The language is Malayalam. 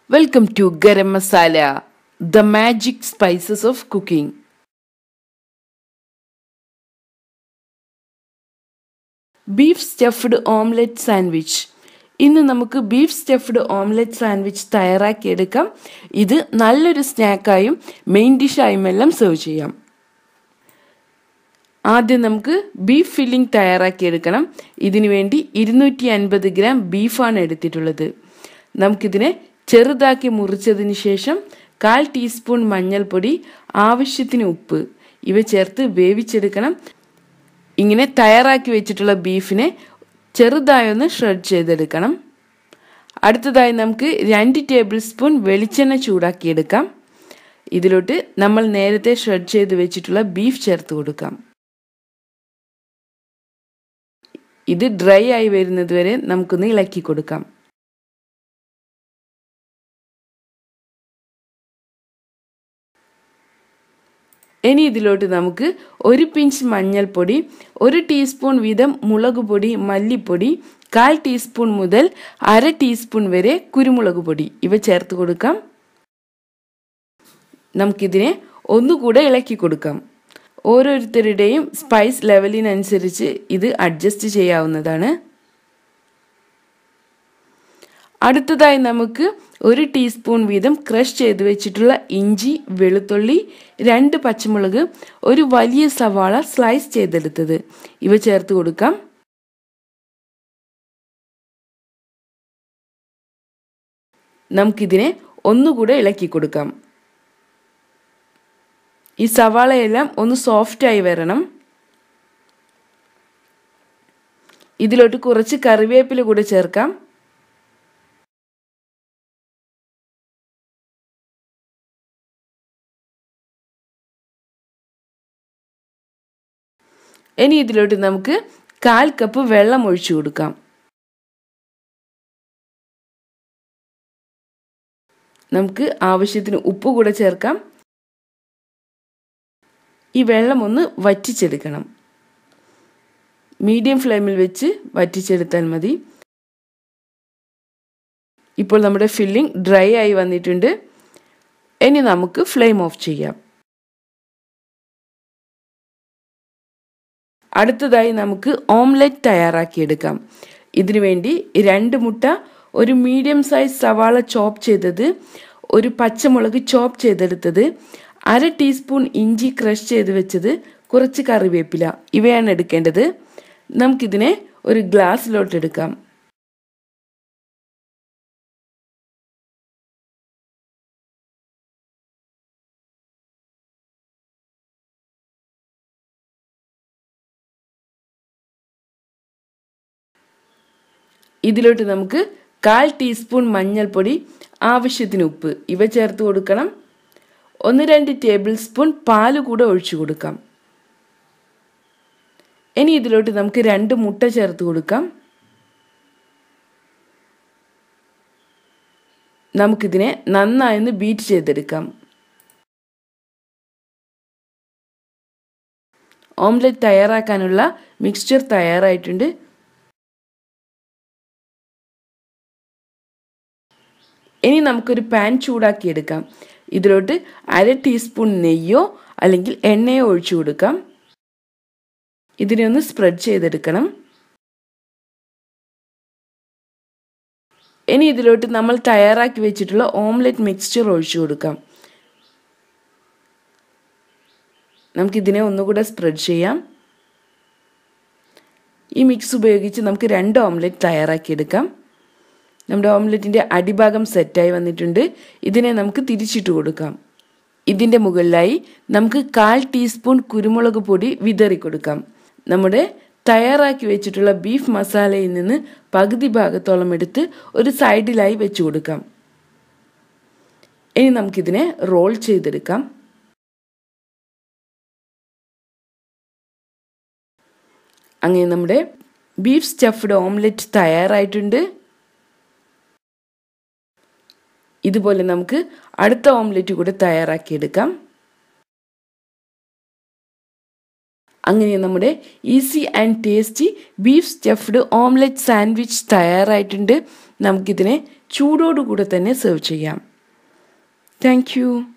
Welcome to Garam Masala, the magic spices of cooking. Beef stuffed omelette sandwich ഇന്ന് നമുക്ക് ബീഫ് സ്റ്റഫ്ഡ് ഓംലെറ്റ് സാൻഡ്വിച്ച് തയ്യാറാക്കിയെടുക്കാം ഇത് നല്ലൊരു സ്നാക്കായും മെയിൻ ഡിഷായും എല്ലാം സെർവ് ചെയ്യാം ആദ്യം നമുക്ക് ബീഫ് ഫില്ലിംഗ് തയ്യാറാക്കിയെടുക്കണം ഇതിനു വേണ്ടി ഇരുന്നൂറ്റി അൻപത് ഗ്രാം ബീഫാണ് എടുത്തിട്ടുള്ളത് നമുക്കിതിനെ ചെറുതാക്കി മുറിച്ചതിന് ശേഷം കാൽ ടീസ്പൂൺ മഞ്ഞൾപ്പൊടി ആവശ്യത്തിന് ഉപ്പ് ഇവ ചേർത്ത് വേവിച്ചെടുക്കണം ഇങ്ങനെ തയ്യാറാക്കി വെച്ചിട്ടുള്ള ബീഫിനെ ചെറുതായൊന്ന് ഷ്രെഡ് ചെയ്തെടുക്കണം അടുത്തതായി നമുക്ക് രണ്ട് ടേബിൾ സ്പൂൺ വെളിച്ചെണ്ണ ചൂടാക്കിയെടുക്കാം ഇതിലോട്ട് നമ്മൾ നേരത്തെ ഷ്രെഡ് ചെയ്ത് വെച്ചിട്ടുള്ള ബീഫ് ചേർത്ത് കൊടുക്കാം ഇത് ഡ്രൈ ആയി വരുന്നത് വരെ നമുക്കൊന്ന് ഇളക്കി കൊടുക്കാം ഇനി ഇതിലോട്ട് നമുക്ക് ഒരു പിഞ്ച് മഞ്ഞൾപ്പൊടി ഒരു ടീസ്പൂൺ വീതം മുളക് പൊടി മല്ലിപ്പൊടി കാൽ ടീസ്പൂൺ മുതൽ അര ടീസ്പൂൺ വരെ കുരുമുളക് പൊടി ഇവ ചേർത്ത് കൊടുക്കാം നമുക്കിതിനെ ഒന്നുകൂടെ ഇളക്കി കൊടുക്കാം ഓരോരുത്തരുടെയും സ്പൈസ് ലെവലിനനുസരിച്ച് ഇത് അഡ്ജസ്റ്റ് ചെയ്യാവുന്നതാണ് അടുത്തതായി നമുക്ക് ഒരു ടീസ്പൂൺ വീതം ക്രഷ് ചെയ്ത് വെച്ചിട്ടുള്ള ഇഞ്ചി വെളുത്തുള്ളി രണ്ട് പച്ചമുളക് ഒരു വലിയ സവാള സ്ലൈസ് ചെയ്തെടുത്തത് ഇവ ചേർത്ത് കൊടുക്കാം നമുക്കിതിനെ ഒന്നുകൂടെ ഇളക്കി കൊടുക്കാം ഈ സവാളയെല്ലാം ഒന്ന് സോഫ്റ്റായി വരണം ഇതിലോട്ട് കുറച്ച് കറിവേപ്പില കൂടെ ചേർക്കാം ഇനി ഇതിലോട്ട് നമുക്ക് കാൽ കപ്പ് വെള്ളം ഒഴിച്ചു കൊടുക്കാം നമുക്ക് ആവശ്യത്തിന് ഉപ്പ് കൂടെ ചേർക്കാം ഈ വെള്ളം ഒന്ന് വറ്റിച്ചെടുക്കണം മീഡിയം ഫ്ലെയിമിൽ വെച്ച് വറ്റിച്ചെടുത്താൽ മതി ഇപ്പോൾ നമ്മുടെ ഫില്ലിംഗ് ഡ്രൈ ആയി വന്നിട്ടുണ്ട് ഇനി നമുക്ക് ഫ്ലെയിം ഓഫ് ചെയ്യാം അടുത്തതായി നമുക്ക് ഓംലെറ്റ് തയ്യാറാക്കിയെടുക്കാം ഇതിനു വേണ്ടി രണ്ട് മുട്ട ഒരു മീഡിയം സൈസ് സവാള ചോപ്പ് ചെയ്തത് ഒരു പച്ചമുളക് ചോപ്പ് ചെയ്തെടുത്തത് അര ടീസ്പൂൺ ഇഞ്ചി ക്രഷ് ചെയ്ത് വെച്ചത് കുറച്ച് കറിവേപ്പില ഇവയാണ് എടുക്കേണ്ടത് നമുക്കിതിനെ ഒരു ഗ്ലാസ്സിലോട്ട് എടുക്കാം ഇതിലോട്ട് നമുക്ക് കാൽ ടീസ്പൂൺ മഞ്ഞൾപ്പൊടി ആവശ്യത്തിന് ഉപ്പ് ഇവ ചേർത്ത് കൊടുക്കണം ഒന്ന് രണ്ട് ടേബിൾ സ്പൂൺ പാല് കൂടെ ഒഴിച്ചു കൊടുക്കാം ഇനി ഇതിലോട്ട് നമുക്ക് രണ്ട് മുട്ട ചേർത്ത് കൊടുക്കാം നമുക്കിതിനെ നന്നായൊന്ന് ബീറ്റ് ചെയ്തെടുക്കാം ഓംലെറ്റ് തയ്യാറാക്കാനുള്ള മിക്സ്ചർ തയ്യാറായിട്ടുണ്ട് ഇനി നമുക്കൊരു പാൻ ചൂടാക്കിയെടുക്കാം ഇതിലോട്ട് അര ടീസ്പൂൺ നെയ്യോ അല്ലെങ്കിൽ എണ്ണയോ ഒഴിച്ചു കൊടുക്കാം ഇതിനെ ഒന്ന് സ്പ്രെഡ് ചെയ്തെടുക്കണം ഇനി ഇതിലോട്ട് നമ്മൾ തയ്യാറാക്കി വെച്ചിട്ടുള്ള ഓംലെറ്റ് മിക്സ്ചർ ഒഴിച്ചു കൊടുക്കാം നമുക്കിതിനെ ഒന്നുകൂടെ സ്പ്രെഡ് ചെയ്യാം ഈ മിക്സ് ഉപയോഗിച്ച് നമുക്ക് രണ്ട് ഓംലെറ്റ് തയ്യാറാക്കിയെടുക്കാം നമ്മുടെ ഓംലെറ്റിൻ്റെ അടിഭാഗം സെറ്റായി വന്നിട്ടുണ്ട് ഇതിനെ നമുക്ക് തിരിച്ചിട്ട് കൊടുക്കാം ഇതിൻ്റെ മുകളിലായി നമുക്ക് കാൽ ടീസ്പൂൺ കുരുമുളക് പൊടി വിതറി കൊടുക്കാം നമ്മുടെ തയ്യാറാക്കി വെച്ചിട്ടുള്ള ബീഫ് മസാലയിൽ നിന്ന് പകുതി ഭാഗത്തോളം എടുത്ത് ഒരു സൈഡിലായി വെച്ച് കൊടുക്കാം ഇനി നമുക്കിതിനെ റോൾ ചെയ്തെടുക്കാം അങ്ങനെ നമ്മുടെ ബീഫ് സ്റ്റഫ്ഡ് ഓംലെറ്റ് തയ്യാറായിട്ടുണ്ട് ഇതുപോലെ നമുക്ക് അടുത്ത ഓംലെറ്റ് കൂടെ തയ്യാറാക്കിയെടുക്കാം അങ്ങനെ നമ്മുടെ easy and tasty beef stuffed omelette sandwich തയ്യാറായിട്ടുണ്ട് നമുക്കിതിനെ ചൂടോടുകൂടെ തന്നെ സെർവ് ചെയ്യാം താങ്ക് യു